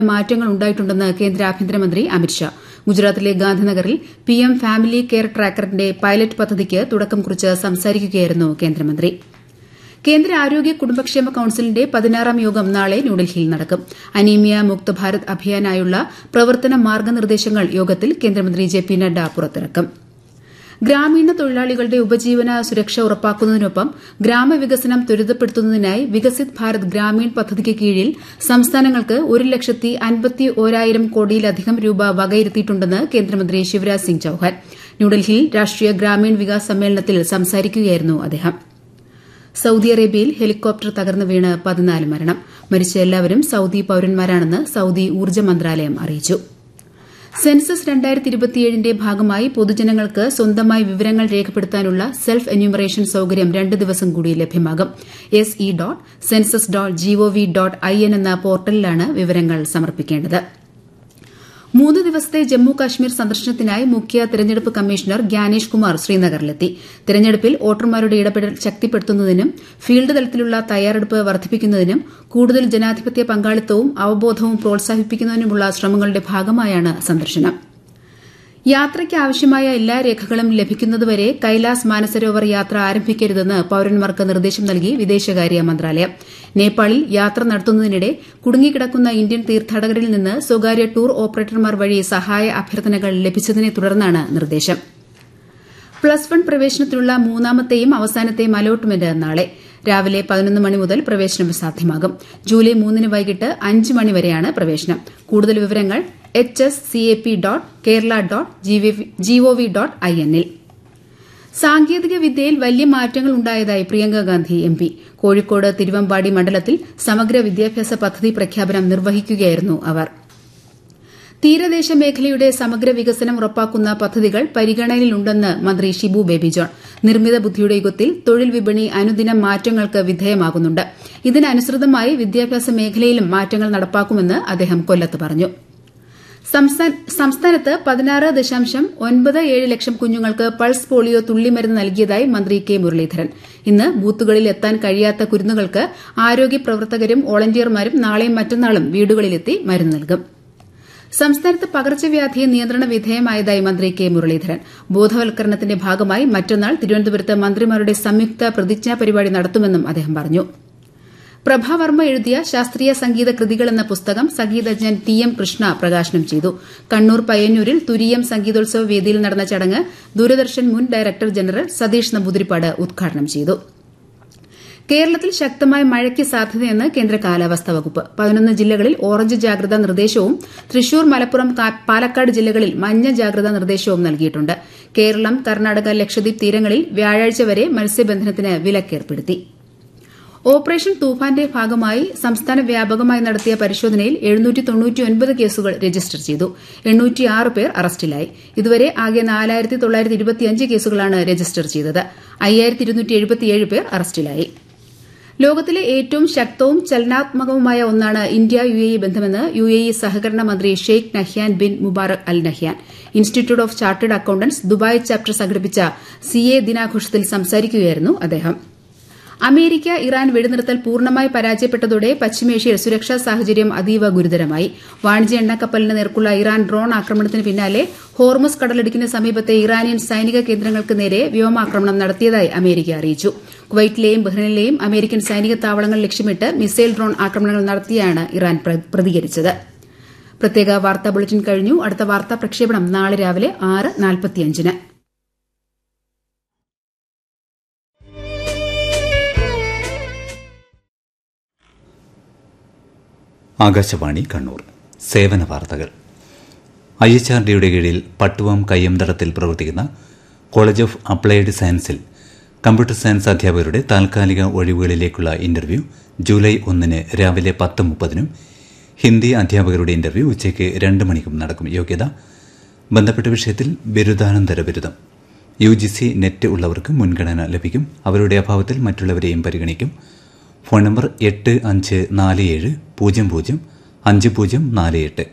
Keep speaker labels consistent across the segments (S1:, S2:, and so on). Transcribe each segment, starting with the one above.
S1: മാറ്റങ്ങൾ ഉണ്ടായിട്ടുണ്ടെന്ന് കേന്ദ്ര ആഭ്യന്തരമന്ത്രി അമിത്ഷാ ഗുജറാത്തിലെ ഗാന്ധിനഗറിൽ പിഎം ഫാമിലി കെയർ ട്രാക്കറിന്റെ പൈലറ്റ് പദ്ധതിക്ക് തുടക്കം കുറിച്ച് സംസാരിക്കുകയായിരുന്നു കേന്ദ്രമന്ത്രി കേന്ദ്ര ആരോഗ്യ കുടുംബക്ഷേമ കൌൺസിലിന്റെ പതിനാറാം യോഗം നാളെ ന്യൂഡൽഹിയിൽ നടക്കും അനീമിയ മുക്ത് ഭാരത് അഭിയാനായുള്ള പ്രവർത്തന മാർഗ്ഗനിർദ്ദേശങ്ങൾ യോഗത്തിൽ കേന്ദ്രമന്ത്രി ജെ പി നദ്ദ പുറത്തിറക്കും ഗ്രാമീണ തൊഴിലാളികളുടെ ഉപജീവന സുരക്ഷ ഉറപ്പാക്കുന്നതിനൊപ്പം ഗ്രാമവികസനം ത്വരിതപ്പെടുത്തുന്നതിനായി വികസിത് ഭാരത് ഗ്രാമീൺ പദ്ധതിക്ക് കീഴിൽ സംസ്ഥാനങ്ങൾക്ക് ഒരു ലക്ഷത്തി അൻപത്തി ഓരായിരം കോടിയിലധികം രൂപ വകയിരുത്തിയിട്ടുണ്ടെന്ന് കേന്ദ്രമന്ത്രി ശിവരാജ് സിംഗ് ചൌഹാൻ ന്യൂഡൽഹിയിൽ രാഷ്ട്രീയ ഗ്രാമീൺ വികാസ് സമ്മേളനത്തിൽ സംസാരിക്കുകയായിരുന്നു അദ്ദേഹം സൌദി അറേബ്യയിൽ ഹെലികോപ്റ്റർ തകർന്നു വീണ് പതിനാല് മരണം മരിച്ച എല്ലാവരും സൌദി പൌരന്മാരാണെന്ന് സൌദി ഊർജ്ജ മന്ത്രാലയം അറിയിച്ചു സെൻസസ് ന്റെ ഭാഗമായി പൊതുജനങ്ങൾക്ക് സ്വന്തമായി വിവരങ്ങൾ രേഖപ്പെടുത്താനുള്ള സെൽഫ് എന്യൂമറേഷൻ സൌകര്യം രണ്ട് ദിവസം കൂടി ലഭ്യമാകും S E dot census dot G O V dot I N എന്ന പോർട്ടലിലാണ് വിവരങ്ങൾ സമർപ്പിക്കേണ്ടത് മൂന്ന് ദിവസത്തെ ജമ്മു കാശ്മീർ സന്ദർശനത്തിനായി മുഖ്യ തെരഞ്ഞെടുപ്പ് കമ്മീഷണർ ഗ്യാനേഷ് കുമാർ ശ്രീനഗറിലെത്തി തെരഞ്ഞെടുപ്പിൽ വോട്ടർമാരുടെ ഇടപെടൽ ശക്തിപ്പെടുത്തുന്നതിനും ഫീൽഡ് തലത്തിലുള്ള തയ്യാറെടുപ്പ് വർദ്ധിപ്പിക്കുന്നതിനും കൂടുതൽ ജനാധിപത്യ പങ്കാളിത്തവും അവബോധവും പ്രോത്സാഹിപ്പിക്കുന്നതിനുമുള്ള ശ്രമങ്ങളുടെ ഭാഗമായാണ് സന്ദർശനം യാത്രയ്ക്ക് ആവശ്യമായ എല്ലാ രേഖകളും ലഭിക്കുന്നതുവരെ കൈലാസ് മാനസരോവർ യാത്ര ആരംഭിക്കരുതെന്ന് പൌരന്മാർക്ക് നിർദ്ദേശം നൽകി വിദേശകാര്യ മന്ത്രാലയം നേപ്പാളിൽ യാത്ര നടത്തുന്നതിനിടെ കുടുങ്ങിക്കിടക്കുന്ന ഇന്ത്യൻ തീർത്ഥാടകരിൽ നിന്ന് സ്വകാര്യ ടൂർ ഓപ്പറേറ്റർമാർ വഴി സഹായ അഭ്യർത്ഥനകൾ ലഭിച്ചതിനെ തുടർന്നാണ് നിർദ്ദേശം പ്ലസ് വൺ പ്രവേശനത്തിനുള്ള മൂന്നാമത്തെയും അവസാനത്തെയും അലോട്ട്മെന്റ് നാളെ രാവിലെ പതിനൊന്ന് മണി മുതൽ പ്രവേശനം സാധ്യമാകും ജൂലൈ മൂന്നിന് വൈകിട്ട് അഞ്ച് മണി വരെയാണ് പ്രവേശനം കൂടുതൽ വിവരങ്ങൾ H S C A P dot Kerala dot G O V dot I എന്നിൽ സാങ്കേതിക വിദ്യയിൽ വലിയ മാറ്റങ്ങൾ ഉണ്ടായതായി പ്രിയങ്ക ഗാന്ധി എം പി കോഴിക്കോട് തിരുവമ്പാടി മണ്ഡലത്തിൽ സമഗ്ര വിദ്യാഭ്യാസ പദ്ധതി പ്രഖ്യാപനം നിർവഹിക്കുകയായിരുന്നു അവർ തീരദേശ മേഖലയുടെ സമഗ്ര വികസനം ഉറപ്പാക്കുന്ന പദ്ധതികൾ പരിഗണനയിലുണ്ടെന്ന് മന്ത്രി ഷിബു ബേബി ജോൺ നിർമ്മിത ബുദ്ധിയുടെ യുഗത്തിൽ തൊഴിൽ വിപണി അനുദിനം മാറ്റങ്ങൾക്ക് വിധേയമാകുന്നുണ്ട് ഇതിനനുസൃതമായി വിദ്യാഭ്യാസ മേഖലയിലും മാറ്റങ്ങൾ നടപ്പാക്കുമെന്ന് അദ്ദേഹം കൊല്ലത്ത് പറഞ്ഞു സംസ്ഥാനത്ത് പതിനാറ് ദശാംശം ഒൻപത് ഏഴ് ലക്ഷം കുഞ്ഞുങ്ങൾക്ക് പൾസ് പോളിയോ തുള്ളിമരുന്ന് നൽകിയതായി മന്ത്രി കെ മുരളീധരൻ ഇന്ന് ബൂത്തുകളിൽ എത്താൻ കഴിയാത്ത കുരുന്നുകൾക്ക് ആരോഗ്യ പ്രവർത്തകരും വോളണ്ടിയർമാരും നാളെയും മറ്റന്നാളും വീടുകളിലെത്തി മരുന്ന് നൽകും സംസ്ഥാനത്ത് പകർച്ചവ്യാധി നിയന്ത്രണ വിധേയമായതായി മന്ത്രി കെ മുരളീധരൻ ബോധവൽക്കരണത്തിന്റെ ഭാഗമായി മറ്റന്നാൾ തിരുവനന്തപുരത്ത് മന്ത്രിമാരുടെ സംയുക്ത പ്രതിജ്ഞാ പരിപാടി നടത്തുമെന്നും അദ്ദേഹം പറഞ്ഞു പ്രഭാവർമ്മ എഴുതിയ ശാസ്ത്രീയ സംഗീത കൃതികൾ എന്ന പുസ്തകം സംഗീതജ്ഞൻ ടി എം കൃഷ്ണ പ്രകാശനം ചെയ്തു കണ്ണൂർ പയ്യന്നൂരിൽ തുരീയം സംഗീതോത്സവ വേദിയിൽ നടന്ന ചടങ്ങ് ദൂരദർശൻ മുൻ ഡയറക്ടർ ജനറൽ സതീഷ് നമ്പൂതിരിപ്പാട് ഉദ്ഘാടനം ചെയ്തു കേരളത്തിൽ ശക്തമായ മഴയ്ക്ക് സാധ്യതയെന്ന് കേന്ദ്ര കാലാവസ്ഥാ വകുപ്പ് പതിനൊന്ന് ജില്ലകളിൽ ഓറഞ്ച് ജാഗ്രതാ നിർദ്ദേശവും തൃശൂർ മലപ്പുറം പാലക്കാട് ജില്ലകളിൽ മഞ്ഞ ജാഗ്രതാ നിർദ്ദേശവും നൽകിയിട്ടുണ്ട് കേരളം കർണാടക ലക്ഷദ്വീപ് തീരങ്ങളിൽ വ്യാഴാഴ്ച വരെ മത്സ്യബന്ധനത്തിന് വിലക്കേർപ്പെടുത്തി ഓപ്പറേഷൻ തൂഫാന്റെ ഭാഗമായി സംസ്ഥാന വ്യാപകമായി നടത്തിയ പരിശോധനയിൽ കേസുകൾ രജിസ്റ്റർ ചെയ്തു പേർ അറസ്റ്റിലായി ഇതുവരെ ആകെ കേസുകളാണ് രജിസ്റ്റർ ചെയ്തത് പേർ അറസ്റ്റിലായി ലോകത്തിലെ ഏറ്റവും ശക്തവും ചലനാത്മകവുമായ ഒന്നാണ് ഇന്ത്യ യു എ ഇ ബന്ധമെന്ന് യു എ ഇ സഹകരണ മന്ത്രി Sheikh Nahyan bin Mubarak Al Nahyan institute of chartered accountants Dubai chapter സംഘടിപ്പിച്ച സി എ ദിനാഘോഷത്തിൽ സംസാരിക്കുകയായിരുന്നു അദ്ദേഹം അമേരിക്ക ഇറാൻ വെടിനിർത്തൽ പൂർണ്ണമായി പരാജയപ്പെട്ടതോടെ പശ്ചിമേഷ്യയിൽ സുരക്ഷാ സാഹചര്യം അതീവ ഗുരുതരമായി വാണിജ്യ എണ്ണക്കപ്പലിന് നേർക്കുള്ള ഇറാൻ ഡ്രോൺ ആക്രമണത്തിന് പിന്നാലെ ഹോർമസ് കടലിടുക്കിന് സമീപത്തെ ഇറാനിയൻ സൈനിക കേന്ദ്രങ്ങൾക്ക് നേരെ വ്യോമാക്രമണം നടത്തിയതായി അമേരിക്ക അറിയിച്ചു കുവൈറ്റിലെയും ബഹ്റൈനിലെയും അമേരിക്കൻ സൈനിക താവളങ്ങൾ ലക്ഷ്യമിട്ട് മിസൈൽ ഡ്രോൺ ആക്രമണങ്ങൾ നടത്തിയാണ് ഇറാൻ പ്രതികരിച്ചത് പ്രത്യേക വാർത്താ ബുള്ളറ്റിൻ കഴിഞ്ഞു അടുത്ത വാർത്താ പ്രക്ഷേപണം നാളെ രാവിലെ ആറ് നാൽപ്പത്തിയഞ്ചിന്
S2: ആകാശവാണി കണ്ണൂർ സേവന വാർത്തകൾ ഐ എച്ച് ആർ ഡിയുടെ കീഴിൽ പട്ടുവം കയ്യംതടത്തിൽ പ്രവർത്തിക്കുന്ന കോളേജ് ഓഫ് അപ്ലൈഡ് സയൻസിൽ കമ്പ്യൂട്ടർ സയൻസ് അധ്യാപകരുടെ താൽക്കാലിക ഒഴിവുകളിലേക്കുള്ള ഇന്റർവ്യൂ ജൂലൈ ഒന്നിന് രാവിലെ പത്ത് മുപ്പതിനും ഹിന്ദി അധ്യാപകരുടെ ഇന്റർവ്യൂ ഉച്ചയ്ക്ക് രണ്ട് മണിക്കും നടക്കും യോഗ്യത ബന്ധപ്പെട്ട വിഷയത്തിൽ ബിരുദാനന്തര ബിരുദം യു ജി സി നെറ്റ് ഉള്ളവർക്ക് മുൻഗണന ലഭിക്കും അവരുടെ അഭാവത്തിൽ മറ്റുള്ളവരെയും പരിഗണിക്കും ഫോൺ നമ്പർ എട്ട് അഞ്ച് നാല് ഏഴ് പൂജ്യം പൂജ്യം അഞ്ച് പൂജ്യം നാല് എട്ട്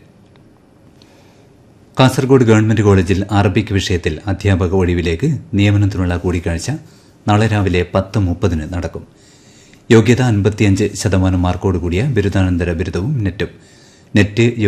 S2: കാസർഗോഡ് ഗവൺമെന്റ് കോളേജിൽ അറബിക് വിഷയത്തിൽ അധ്യാപക ഒഴിവിലേക്ക് നിയമനത്തിനുള്ള കൂടിക്കാഴ്ച നാളെ രാവിലെ പത്ത് മുപ്പതിന് നടക്കും യോഗ്യത അൻപത്തിയഞ്ച് ശതമാനം മാർക്കോടുകൂടിയ ബിരുദാനന്തര ബിരുദവും നെറ്റും നെറ്റ്